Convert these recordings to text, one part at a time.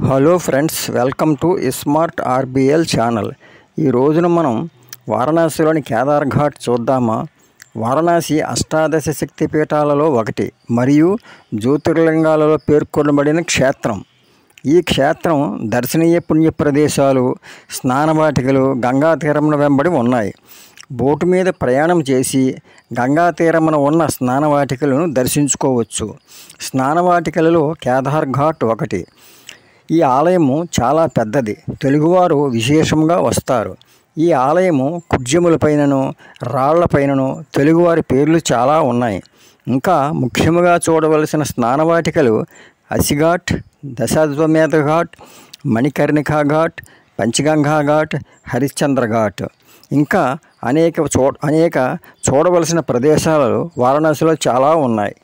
hello friends welcome to smart RBL channel ఈ రోజున మనం వారణాసిలోని కేదార్ ఘాట్ చూద్దామా వారణాసి అష్టాదశ శక్తి పీఠాలలో ఒకటి మరియు జ్యోతిర్లింగాలలో పేర్కొనబడిన క్షేత్రం ఈ క్షేత్రం దర్శనీయ పుణ్య ప్రదేశాలు స్నానవాటికలు గంగా తీరమున వెంబడి ఉన్నాయి బోటు మీద ప్రయాణం చేసి గంగా తీరమున ఉన్న స్నానవాటికలను దర్శించుకోవచ్చు స్నానవాటికలలో కేదార్ ఘాట్ ఒకటి ఈ ఆలయము చాలా పెద్దది తెలుగువారు విశేషంగా వస్తారు ఈ ఆలయము కుడ్యములపైనను రాళ్లపైనను తెలుగువారి పేర్లు చాలా ఉన్నాయి ఇంకా ముఖ్యముగా చూడవలసిన స్నానవాటికలు అసిఘాట్ దశాశ్వమేధ ఘాట్ మణికర్ణికా ఘాట్ పంచగంగా ఘాట్ హరిశ్చంద్ర ఘాట్ ఇంకా అనేక చూ అనేక చూడవలసిన ప్రదేశాలు వారణాసిలో చాలా ఉన్నాయి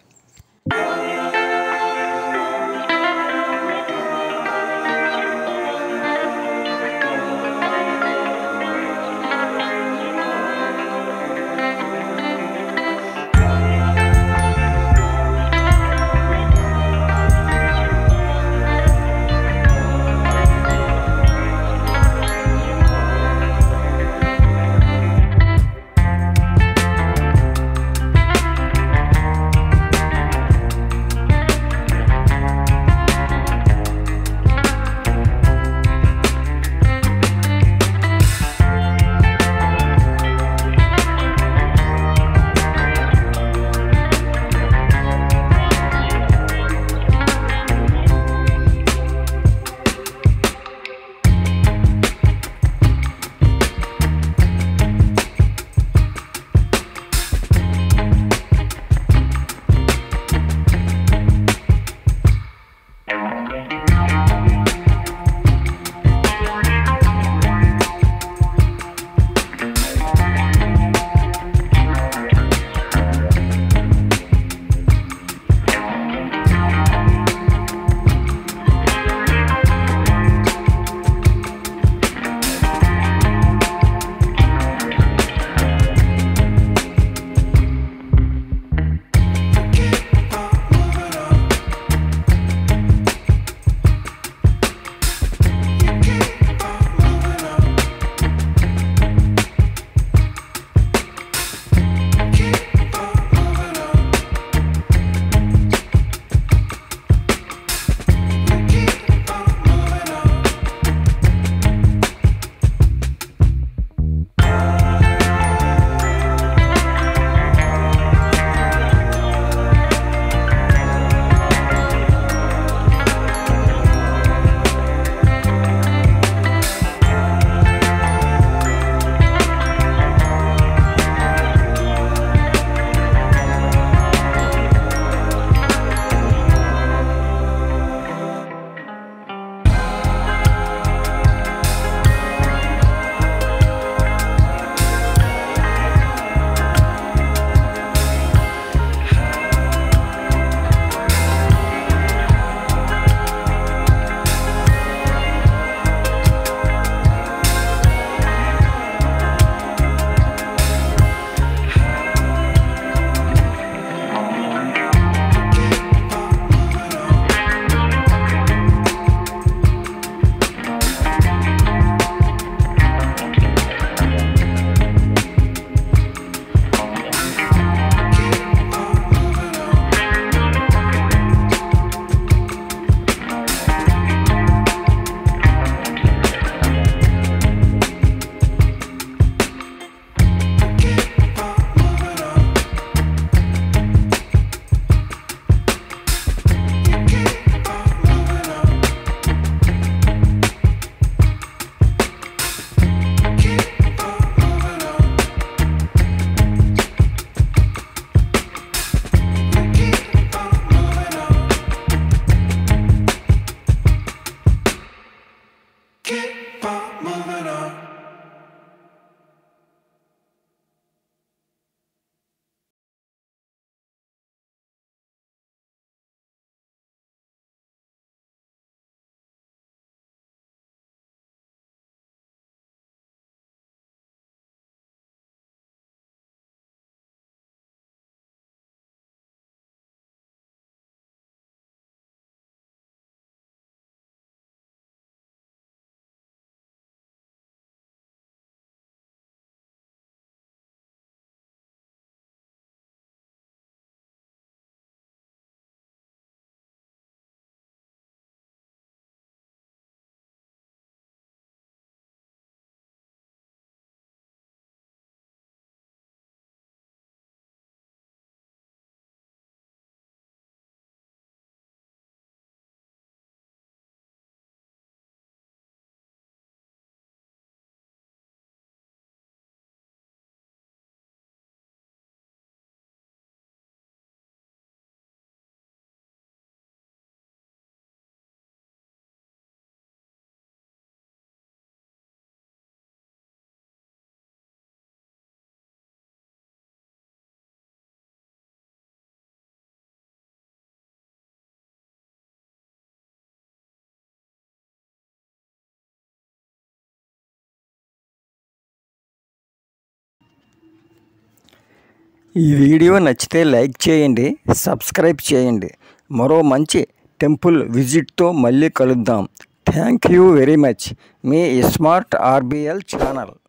ఈ వీడియో నచ్చితే లైక్ చేయండి సబ్స్క్రైబ్ చేయండి మరో మంచి టెంపుల్ విజిట్తో మళ్ళీ కలుద్దాం థ్యాంక్ యూ వెరీ మచ్ మీ స్మార్ట్ ఆర్బిఎల్ ఛానల్